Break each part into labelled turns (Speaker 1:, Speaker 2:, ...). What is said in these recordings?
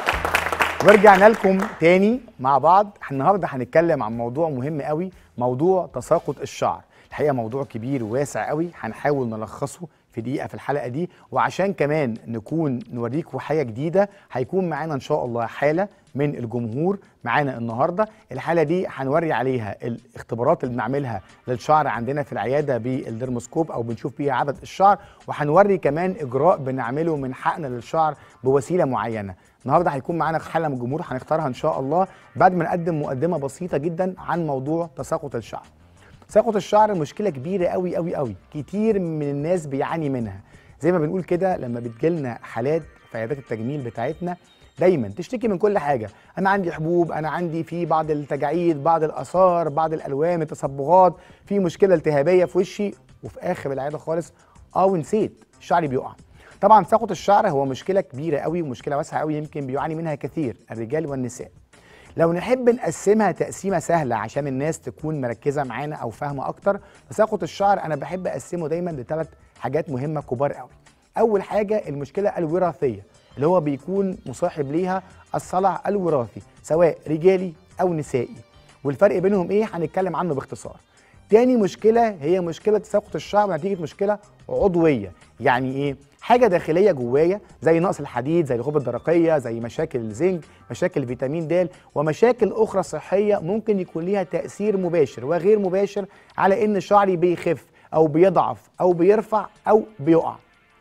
Speaker 1: ورجعنا لكم تاني مع بعض النهارده هنتكلم عن موضوع مهم قوي موضوع تساقط الشعر الحقيقه موضوع كبير وواسع قوي هنحاول نلخصه في دقيقه في الحلقه دي وعشان كمان نكون نوريكم حاجه جديده هيكون معانا ان شاء الله حاله من الجمهور معانا النهارده الحاله دي هنوري عليها الاختبارات اللي بنعملها للشعر عندنا في العياده بالدرموسكوب او بنشوف بيها عدد الشعر وهنوري كمان اجراء بنعمله من حقن للشعر بوسيله معينه النهارده هيكون معانا حاله من الجمهور هنختارها ان شاء الله بعد ما نقدم مقدمه بسيطه جدا عن موضوع تساقط الشعر تساقط الشعر مشكله كبيره قوي قوي قوي كتير من الناس بيعاني منها زي ما بنقول كده لما بتجيلنا حالات في عيادات التجميل بتاعتنا دايما تشتكي من كل حاجه انا عندي حبوب انا عندي في بعض التجاعيد بعض الاثار بعض الالوان التصبغات في مشكله التهابيه في وشي وفي اخر العياده خالص اه ونسيت شعري بيقع طبعا تساقط الشعر هو مشكله كبيره قوي ومشكله واسعه قوي يمكن بيعاني منها كثير الرجال والنساء لو نحب نقسمها تقسيمه سهله عشان الناس تكون مركزه معانا او فاهمه اكتر تساقط الشعر انا بحب اقسمه دايما لثلاث حاجات مهمه كبار قوي اول حاجه المشكله الوراثيه اللي هو بيكون مصاحب ليها الصلع الوراثي سواء رجالي او نسائي والفرق بينهم ايه هنتكلم عنه باختصار تاني مشكله هي مشكله تساقط الشعر نتيجه مشكله عضويه يعني ايه حاجه داخليه جوايا زي نقص الحديد زي الغدة الدرقيه زي مشاكل الزنك مشاكل فيتامين د ومشاكل اخرى صحيه ممكن يكون ليها تاثير مباشر وغير مباشر على ان شعري بيخف او بيضعف او بيرفع او بيقع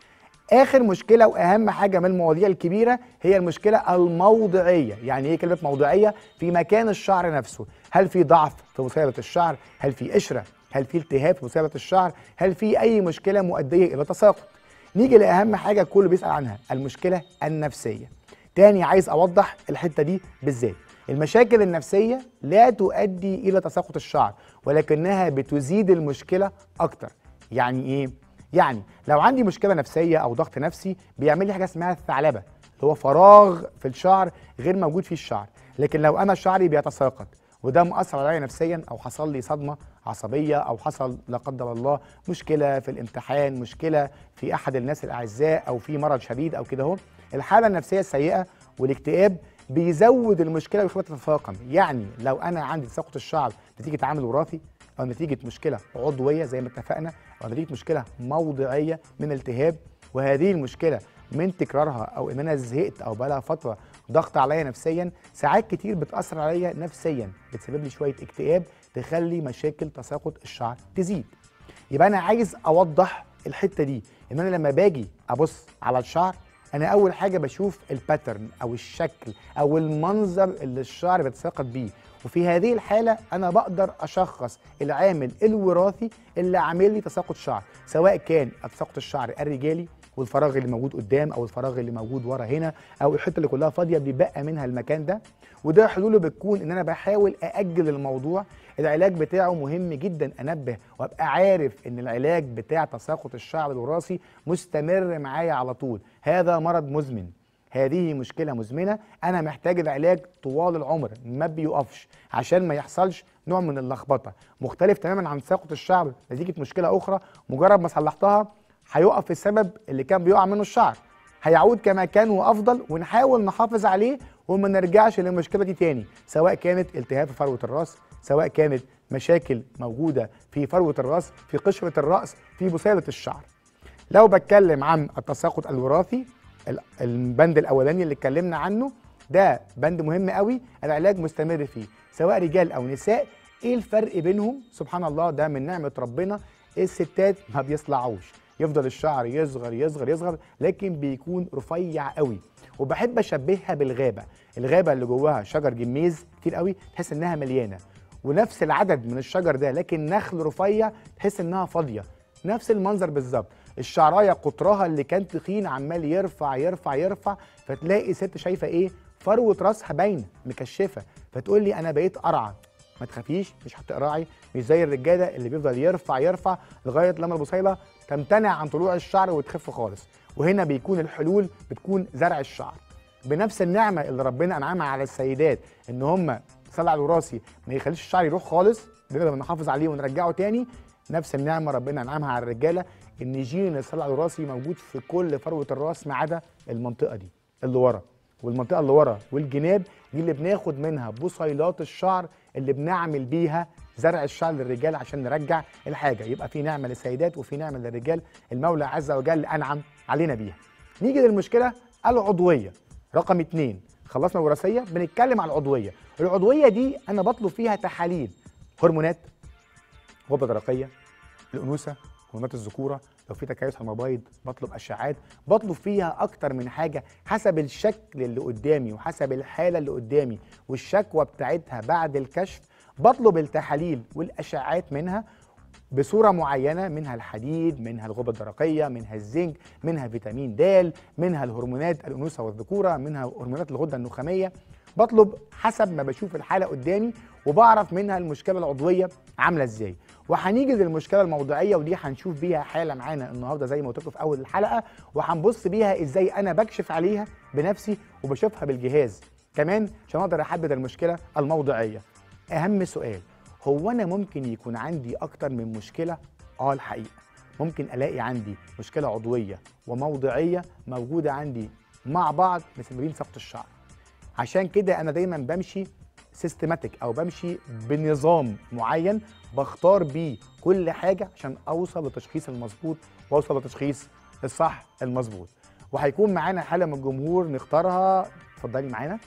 Speaker 1: اخر مشكله واهم حاجه من المواضيع الكبيره هي المشكله الموضعيه يعني ايه كلمه موضعيه في مكان الشعر نفسه هل في ضعف في بصيله الشعر هل في قشره هل في التهاب في بصيله الشعر هل في اي مشكله مؤديه الى تساقط نيجي لاهم حاجه الكل بيسال عنها المشكله النفسيه تاني عايز اوضح الحته دي بالذات المشاكل النفسيه لا تؤدي الى تساقط الشعر ولكنها بتزيد المشكله اكتر يعني ايه يعني لو عندي مشكله نفسيه او ضغط نفسي بيعمل لي حاجه اسمها الثعلبه اللي هو فراغ في الشعر غير موجود فيه الشعر لكن لو انا شعري بيتساقط وده مؤثر عليا نفسيا او حصل لي صدمه عصبيه او حصل لا قدر الله مشكله في الامتحان مشكله في احد الناس الاعزاء او في مرض شديد او كده اهو الحاله النفسيه السيئه والاكتئاب بيزود المشكله ويخليها تتفاقم يعني لو انا عندي تساقط الشعر نتيجه عامل وراثي او نتيجه مشكله عضويه زي ما اتفقنا او نتيجه مشكله موضعيه من التهاب وهذه المشكله من تكرارها او ان انا زهقت او بقالها فتره ضغط عليا نفسيا ساعات كتير بتاثر عليا نفسيا بتسبب لي شويه اكتئاب تخلي مشاكل تساقط الشعر تزيد يبقى انا عايز اوضح الحته دي ان انا لما باجي ابص على الشعر انا اول حاجه بشوف الباترن او الشكل او المنظر اللي الشعر بيتساقط بيه وفي هذه الحاله انا بقدر اشخص العامل الوراثي اللي عامل لي تساقط شعر سواء كان تساقط الشعر الرجالي والفراغ اللي موجود قدام او الفراغ اللي موجود ورا هنا او الحته اللي كلها فاضيه بيبقى منها المكان ده وده حلوله بتكون ان انا بحاول ااجل الموضوع العلاج بتاعه مهم جدا انبه وابقى عارف ان العلاج بتاع تساقط الشعر الوراثي مستمر معايا على طول هذا مرض مزمن هذه مشكله مزمنه انا محتاج العلاج طوال العمر ما بيقفش عشان ما يحصلش نوع من اللخبطه مختلف تماما عن تساقط الشعر نتيجه مشكله اخرى مجرد ما صلحتها هيقف السبب اللي كان بيقع منه الشعر هيعود كما كان وافضل ونحاول نحافظ عليه وما نرجعش للمشكله دي تاني سواء كانت التهاب في فروه الراس سواء كانت مشاكل موجوده في فروه الراس في قشره الراس في بصيله الشعر لو بتكلم عن التساقط الوراثي البند الاولاني اللي اتكلمنا عنه ده بند مهم قوي العلاج مستمر فيه سواء رجال او نساء ايه الفرق بينهم سبحان الله ده من نعمه ربنا الستات ما بيصلعوش يفضل الشعر يصغر يصغر يصغر لكن بيكون رفيع قوي وبحب اشبهها بالغابه الغابه اللي جواها شجر جميز كتير قوي تحس انها مليانه ونفس العدد من الشجر ده لكن نخل رفيع تحس انها فاضيه نفس المنظر بالظبط الشعرايه قطرها اللي كان تخين عمال يرفع يرفع يرفع فتلاقي ست شايفه ايه فروه راسها باينه مكشفه فتقول لي انا بقيت قرعه ما تخافيش مش هتقرعي مش زي الرجاله اللي بيفضل يرفع يرفع لغايه لما البصيله تمتنع عن طلوع الشعر وتخف خالص وهنا بيكون الحلول بتكون زرع الشعر بنفس النعمه اللي ربنا انعمها على السيدات ان هم صلع الوراثي ما يخليش الشعر يروح خالص نقدر نحافظ عليه ونرجعه تاني نفس النعمه ربنا انعمها على الرجاله ان جين الصلع الوراثي موجود في كل فروه الراس ما عدا المنطقه دي اللي ورا والمنطقه اللي ورا والجناب دي اللي بناخد منها بصيلات الشعر اللي بنعمل بيها زرع الشعر للرجال عشان نرجع الحاجه يبقى في نعمه للسيدات وفي نعمه للرجال المولى عز وجل انعم علينا بيها نيجي للمشكله العضويه رقم اتنين خلصنا الوراثيه بنتكلم على العضويه العضويه دي انا بطلب فيها تحاليل هرمونات غده درقيه الانوثه هرمونات الذكوره لو في تكيس على المبايض بطلب اشعاعات بطلب فيها اكتر من حاجه حسب الشكل اللي قدامي وحسب الحاله اللي قدامي والشكوى بتاعتها بعد الكشف بطلب التحاليل والاشعاعات منها بصوره معينه منها الحديد منها الغده الدرقيه منها الزنك منها فيتامين د منها الهرمونات الانوثه والذكوره منها هرمونات الغده النخاميه بطلب حسب ما بشوف الحاله قدامي وبعرف منها المشكله العضويه عامله ازاي وهنيجي للمشكله الموضعيه ودي هنشوف بيها حاله معانا النهارده زي ما قلت لكم في اول الحلقه وهنبص بيها ازاي انا بكشف عليها بنفسي وبشوفها بالجهاز كمان عشان اقدر احدد المشكله الموضعيه اهم سؤال هو انا ممكن يكون عندي اكتر من مشكله اه الحقيقه ممكن الاقي عندي مشكله عضويه وموضعيه موجوده عندي مع بعض مسببين سقط الشعر عشان كده انا دايما بمشي سيستماتيك او بمشي بنظام معين بختار بيه كل حاجه عشان اوصل للتشخيص المظبوط واوصل للتشخيص الصح المظبوط وهيكون معانا حاله من الجمهور نختارها اتفضلي معانا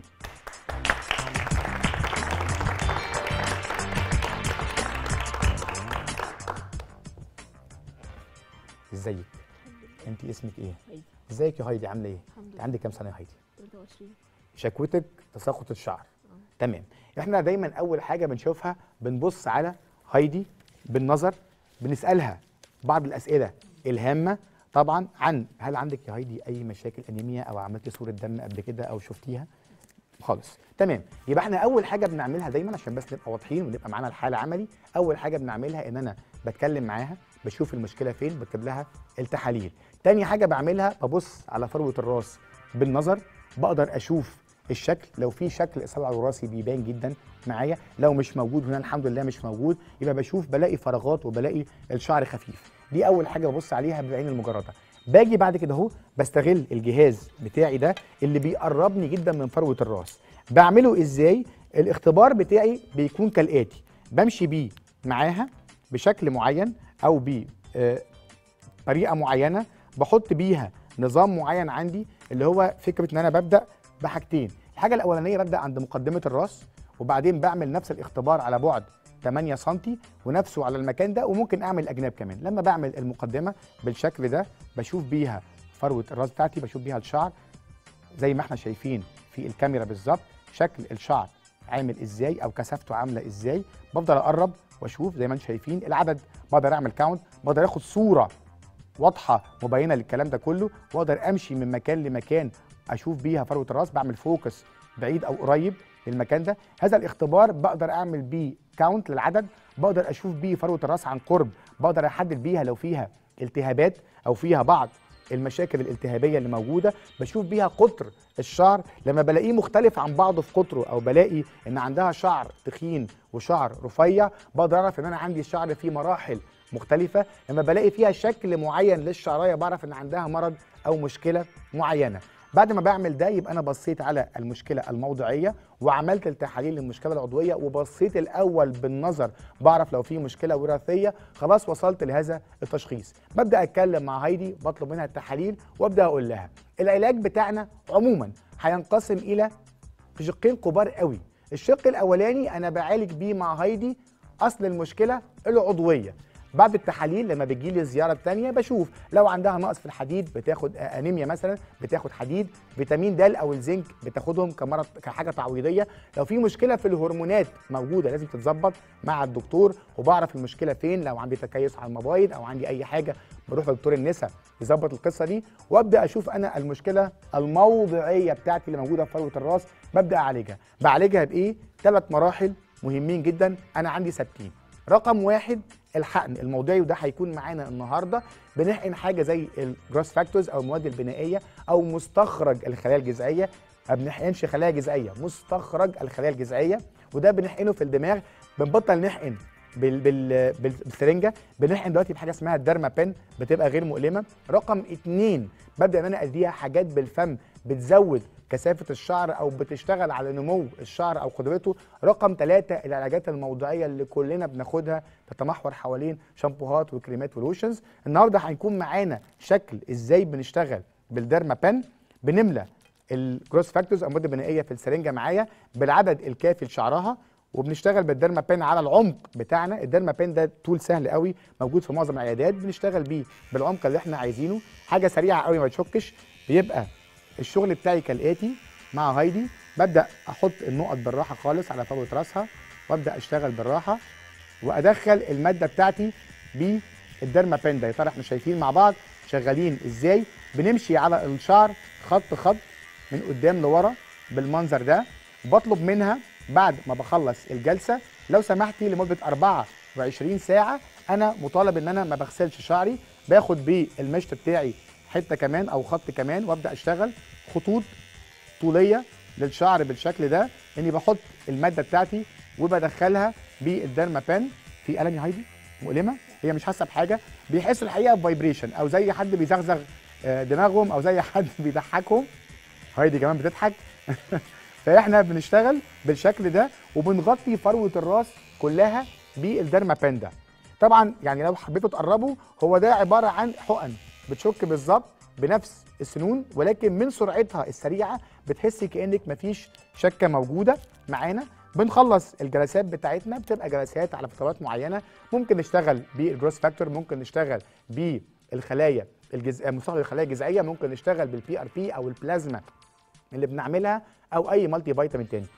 Speaker 1: ازيك انت اسمك ايه
Speaker 2: هايدي
Speaker 1: ازيك يا هايدي عامله ايه
Speaker 2: الحمد
Speaker 1: انت
Speaker 2: لله
Speaker 1: عندك كام سنه يا هايدي
Speaker 2: 23
Speaker 1: شكوتك تساقط الشعر تمام احنا دايما اول حاجه بنشوفها بنبص على هايدي بالنظر بنسالها بعض الاسئله الهامه طبعا عن هل عندك يا هايدي اي مشاكل انيميا او عملت صوره دم قبل كده او شفتيها خالص تمام يبقى احنا اول حاجه بنعملها دايما عشان بس نبقى واضحين ونبقى معانا الحاله عملي اول حاجه بنعملها ان انا بتكلم معاها بشوف المشكله فين بكتب لها التحاليل تاني حاجه بعملها ببص على فروه الراس بالنظر بقدر اشوف الشكل لو في شكل اصابع الوراثي بيبان جدا معايا لو مش موجود هنا الحمد لله مش موجود يبقى بشوف بلاقي فراغات وبلاقي الشعر خفيف دي اول حاجه ببص عليها بالعين المجرده باجي بعد كده اهو بستغل الجهاز بتاعي ده اللي بيقربني جدا من فروه الراس بعمله ازاي الاختبار بتاعي بيكون كالاتي بمشي بيه معاها بشكل معين او ب آه، طريقه معينه بحط بيها نظام معين عندي اللي هو فكره ان انا ببدا بحاجتين الحاجه الاولانيه ببدا عند مقدمه الراس وبعدين بعمل نفس الاختبار على بعد 8 سم ونفسه على المكان ده وممكن اعمل اجناب كمان لما بعمل المقدمه بالشكل ده بشوف بيها فروه الراس بتاعتي بشوف بيها الشعر زي ما احنا شايفين في الكاميرا بالظبط شكل الشعر عامل ازاي او كثافته عامله ازاي بفضل اقرب واشوف زي ما انتم شايفين العدد بقدر اعمل كاونت بقدر اخد صوره واضحه مبينه للكلام ده كله واقدر امشي من مكان لمكان اشوف بيها فروه الراس بعمل فوكس بعيد او قريب للمكان ده هذا الاختبار بقدر اعمل بيه كاونت للعدد بقدر اشوف بيه فروه الراس عن قرب بقدر احدد بيها لو فيها التهابات او فيها بعض المشاكل الالتهابيه اللي موجوده بشوف بيها قطر الشعر لما بلاقيه مختلف عن بعضه في قطره او بلاقي ان عندها شعر تخين وشعر رفيع بقدر اعرف ان انا عندي الشعر فيه مراحل مختلفه لما بلاقي فيها شكل معين للشعرايه بعرف ان عندها مرض او مشكله معينه بعد ما بعمل ده يبقى انا بصيت على المشكله الموضعيه وعملت التحاليل للمشكله العضويه وبصيت الاول بالنظر بعرف لو في مشكله وراثيه خلاص وصلت لهذا التشخيص ببدا اتكلم مع هايدي بطلب منها التحاليل وابدا اقول لها العلاج بتاعنا عموما هينقسم الى شقين كبار قوي الشق الاولاني انا بعالج بيه مع هايدي اصل المشكله العضويه بعد التحاليل لما بتجي لي الزياره الثانيه بشوف لو عندها نقص في الحديد بتاخد آه، انيميا مثلا بتاخد حديد فيتامين د او الزنك بتاخدهم كمرض كحاجه تعويضيه لو في مشكله في الهرمونات موجوده لازم تتظبط مع الدكتور وبعرف المشكله فين لو عندي تكيس على المبايض او عندي اي حاجه بروح لدكتور النساء يظبط القصه دي وابدا اشوف انا المشكله الموضعيه بتاعتي اللي موجوده في فروه الراس ببدا اعالجها بعالجها بايه ثلاث مراحل مهمين جدا انا عندي ثابتين رقم واحد الحقن الموضعي وده هيكون معانا النهارده بنحقن حاجه زي الجروس فاكتورز او المواد البنائيه او مستخرج الخلايا الجذعيه ما بنحقنش خلايا جذعيه مستخرج الخلايا الجذعيه وده بنحقنه في الدماغ بنبطل نحقن بال بال بال- بالسرنجه بنحقن دلوقتي بحاجه اسمها الدرما بن بتبقى غير مؤلمه رقم اتنين ببدا ان انا اديها حاجات بالفم بتزود كثافه الشعر او بتشتغل على نمو الشعر او قدرته رقم ثلاثة العلاجات الموضعيه اللي كلنا بناخدها تتمحور حوالين شامبوهات وكريمات ولوشنز النهارده هيكون معانا شكل ازاي بنشتغل بالديرما بان بنملى الجروس فاكتورز امراض البنائيه في السرنجه معايا بالعدد الكافي لشعرها وبنشتغل بالديرما بان على العمق بتاعنا الديرما بان ده تول سهل قوي موجود في معظم العيادات بنشتغل بيه بالعمق اللي احنا عايزينه حاجه سريعه قوي ما تشكش بيبقى الشغل بتاعي كالاتي مع هايدي ببدا احط النقط بالراحه خالص على فروه راسها وابدا اشتغل بالراحه وادخل الماده بتاعتي بالديرما بان ده يا ترى احنا شايفين مع بعض شغالين ازاي بنمشي على الشعر خط خط من قدام لورا بالمنظر ده بطلب منها بعد ما بخلص الجلسه لو سمحتي لمده 24 ساعه انا مطالب ان انا ما بغسلش شعري باخد بالمشط بتاعي حته كمان او خط كمان وابدا اشتغل خطوط طوليه للشعر بالشكل ده اني بحط الماده بتاعتي وبدخلها بالديرما بان في قلم يا هايدي مؤلمه هي مش حاسه بحاجه بيحس الحقيقه بفايبريشن او زي حد بيزغزغ آه، دماغهم او زي حد بيضحكهم هايدي كمان بتضحك فاحنا بنشتغل بالشكل ده وبنغطي فروه الراس كلها بالديرما بان ده طبعا يعني لو حبيتوا تقربوا هو ده عباره عن حقن بتشك بالظبط بنفس السنون ولكن من سرعتها السريعه بتحسي كانك مفيش شكه موجوده معانا بنخلص الجلسات بتاعتنا بتبقى جلسات على فترات معينه ممكن نشتغل بالجروس فاكتور ممكن نشتغل بالخلايا الجز... مستخدم الخلايا الجذعيه ممكن نشتغل بالبي ار بي او البلازما اللي بنعملها او اي مالتي فيتامين تاني